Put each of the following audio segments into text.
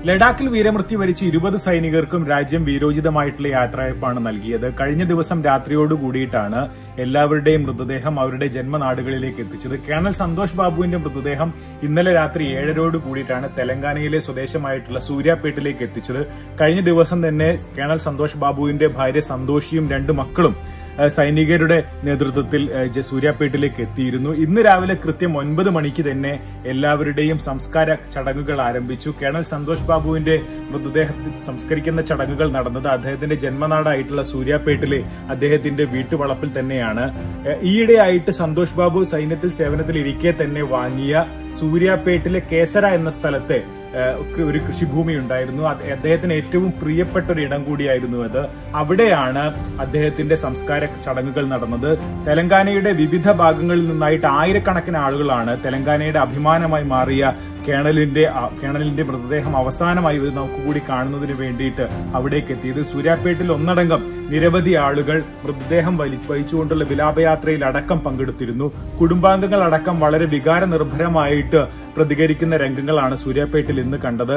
ലഡാക്കിൽ വീരമൃത്യു വരിച്ച ഇരുപത് സൈനികർക്കും രാജ്യം വീരോചിതമായിട്ടുള്ള യാത്രയപ്പാണ് നൽകിയത് കഴിഞ്ഞ ദിവസം രാത്രിയോട് കൂടിയിട്ടാണ് എല്ലാവരുടെയും മൃതദേഹം അവരുടെ ജന്മനാടുകളിലേക്ക് എത്തിച്ചത് കേണൽ സന്തോഷ് ബാബുവിന്റെ മൃതദേഹം ഇന്നലെ രാത്രി ഏഴരോട് കൂടിയിട്ടാണ് തെലങ്കാനയിലെ സ്വദേശമായിട്ടുള്ള സൂര്യാപേട്ടിലേക്ക് എത്തിച്ചത് കഴിഞ്ഞ ദിവസം തന്നെ കേണൽ സന്തോഷ് ബാബുവിന്റെ ഭാര്യ സന്തോഷിയും രണ്ട് മക്കളും ഏഹ് സൈനികരുടെ നേതൃത്വത്തിൽ ഏഹ് ജ- സൂര്യാപേട്ടിലേക്ക് എത്തിയിരുന്നു ഇന്ന് രാവിലെ കൃത്യം ഒൻപത് മണിക്ക് തന്നെ എല്ലാവരുടെയും സംസ്കാര ചടങ്ങുകൾ ആരംഭിച്ചു കേണൽ സന്തോഷ് ബാബുവിന്റെ മൃതദേഹത്തിൽ സംസ്കരിക്കുന്ന ചടങ്ങുകൾ നടന്നത് അദ്ദേഹത്തിന്റെ ജന്മനാടായിട്ടുള്ള സൂര്യാപേട്ടിലെ അദ്ദേഹത്തിന്റെ വീട്ടുവളപ്പിൽ തന്നെയാണ് ഏഹ് ഈയിടെയായിട്ട് സന്തോഷ് ബാബു സൈന്യത്തിൽ സേവനത്തിൽ ഇരിക്കെ തന്നെ വാങ്ങിയ സൂര്യാപേട്ടിലെ കേസര എന്ന സ്ഥലത്തെ ഏഹ് ഒരു കൃഷിഭൂമി ഉണ്ടായിരുന്നു അത് അദ്ദേഹത്തിന് ഏറ്റവും പ്രിയപ്പെട്ട ഒരു ഇടം കൂടിയായിരുന്നു അത് അവിടെയാണ് അദ്ദേഹത്തിന്റെ സംസ്കാര ചടങ്ങുകൾ നടന്നത് തെലങ്കാനയുടെ വിവിധ ഭാഗങ്ങളിൽ നിന്നായിട്ട് ആയിരക്കണക്കിന് ആളുകളാണ് തെലങ്കാനയുടെ അഭിമാനമായി മാറിയ കേണലിന്റെ ആ, കേണലിന്റെ മൃതദേഹം അവസാനമായി ഒരു നമുക്ക് കൂടി കാണുന്നതിന് വേണ്ടിയിട്ട് അവിടേക്ക് എത്തിയത് സൂര്യാപേട്ടിൽ ഒന്നടങ്കം നിരവധി ആളുകൾ മൃതദേഹം വലി വഹിച്ചുകൊണ്ടുള്ള വിലാപയാത്രയിൽ അടക്കം പങ്കെടുത്തിരുന്നു കുടുംബാംഗങ്ങൾ അടക്കം വളരെ വികാര നിർഭരമായിട്ട് പ്രതികരിക്കുന്ന രംഗങ്ങളാണ് സൂര്യാപേട്ടിൽ ഇന്ന് കണ്ടത്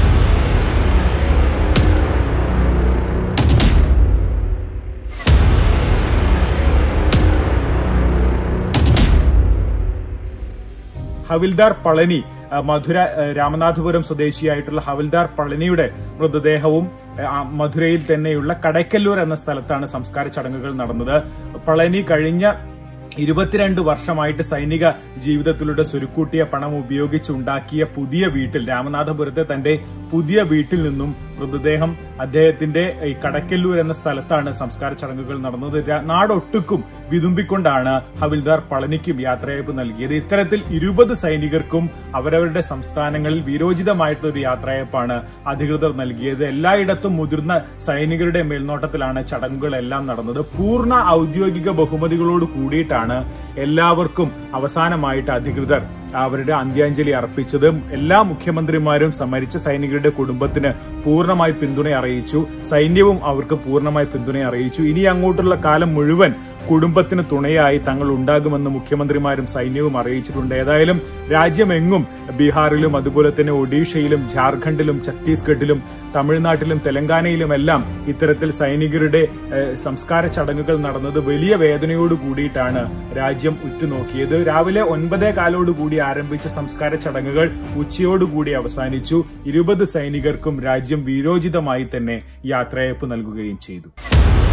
ഹവിൽദാർ പളനി ആ, മധുര ആ, രാമനാഥപുരം സ്വദേശിയായിട്ടുള്ള ഹവിൽദാർ പളനിയുടെ മൃതദേഹവും ആ, മധുരയിൽ തന്നെയുള്ള കടയ്ക്കല്ലൂർ എന്ന സ്ഥലത്താണ് സംസ്കാര ചടങ്ങുകൾ നടന്നത് പളനി കഴിഞ്ഞ ഇരുപത്തിരണ്ട് വർഷമായിട്ട് സൈനിക ജീവിതത്തിലൂടെ സ്വരുക്കൂട്ടിയ പണം ഉപയോഗിച്ച് ഉണ്ടാക്കിയ പുതിയ വീട്ടിൽ രാമനാഥപുരത്തെ തന്റെ പുതിയ വീട്ടിൽ നിന്നും മൃതദേഹം അദ്ദേഹത്തിന്റെ ഈ കടക്കല്ലൂർ എന്ന സ്ഥലത്താണ് സംസ്കാര ചടങ്ങുകൾ നടന്നത് രാ- നാടൊട്ടുക്കും വിതുമ്പിക്കൊണ്ടാണ് ഹവിൽദാർ പളനിക്കും യാത്രയയപ്പ് നൽകിയത് ഇത്തരത്തിൽ ഇരുപത് സൈനികർക്കും അവരവരുടെ സംസ്ഥാനങ്ങളിൽ വീരോചിതമായിട്ടുള്ള ഒരു യാത്രയയപ്പാണ് അധികൃതർ നൽകിയത് എല്ലായിടത്തും മുതിർന്ന സൈനികരുടെ മേൽനോട്ടത്തിലാണ് ചടങ്ങുകളെല്ലാം നടന്നത് പൂർണ്ണ ഔദ്യോഗിക ബഹുമതികളോട് കൂടിയിട്ടാണ് എല്ലാവർക്കും അവസാനമായിട്ട് അധികൃതർ അവരുടെ അന്ത്യാഞ്ജലി അർപ്പിച്ചത് എല്ലാ മുഖ്യമന്ത്രിമാരും മരിച്ച സൈനികരുടെ കുടുംബത്തിന് പൂർണ്ണമായി പിന്തുണ അറിയിച്ചു സൈന്യവും അവർക്ക് പൂർണ്ണമായി പിന്തുണ അറിയിച്ചു ഇനി അങ്ങോട്ടുള്ള കാലം മുഴുവൻ കുടുംബത്തിന് തുണയായി തങ്ങൾ ഉണ്ടാകുമെന്ന് മുഖ്യമന്ത്രിമാരും സൈന്യവും അറിയിച്ചിട്ടുണ്ട് ഏതായാലും രാജ്യമെങ്ങും ബീഹാറിലും അതുപോലെ തന്നെ ഒഡീഷയിലും ജാർഖണ്ഡിലും ഛത്തീസ്ഗഡിലും തമിഴ്നാട്ടിലും തെലങ്കാനയിലുമെല്ലാം ഇത്തരത്തിൽ സൈനികരുടെ ഏഹ്, സംസ്കാര ചടങ്ങുകൾ നടന്നത് വലിയ വേദനയോട് കൂടിയിട്ടാണ് രാജ്യം ഉറ്റുനോക്കിയത് രാവിലെ ഒൻപതേ കാലോട് കൂടി ആരംഭിച്ച സംസ്കാര ചടങ്ങുകൾ ഉച്ചയോടുകൂടി അവസാനിച്ചു ഇരുപത് സൈനികർക്കും രാജ്യം വീരോചിതമായി തന്നെ യാത്രയയപ്പ് നൽകുകയും ചെയ്തു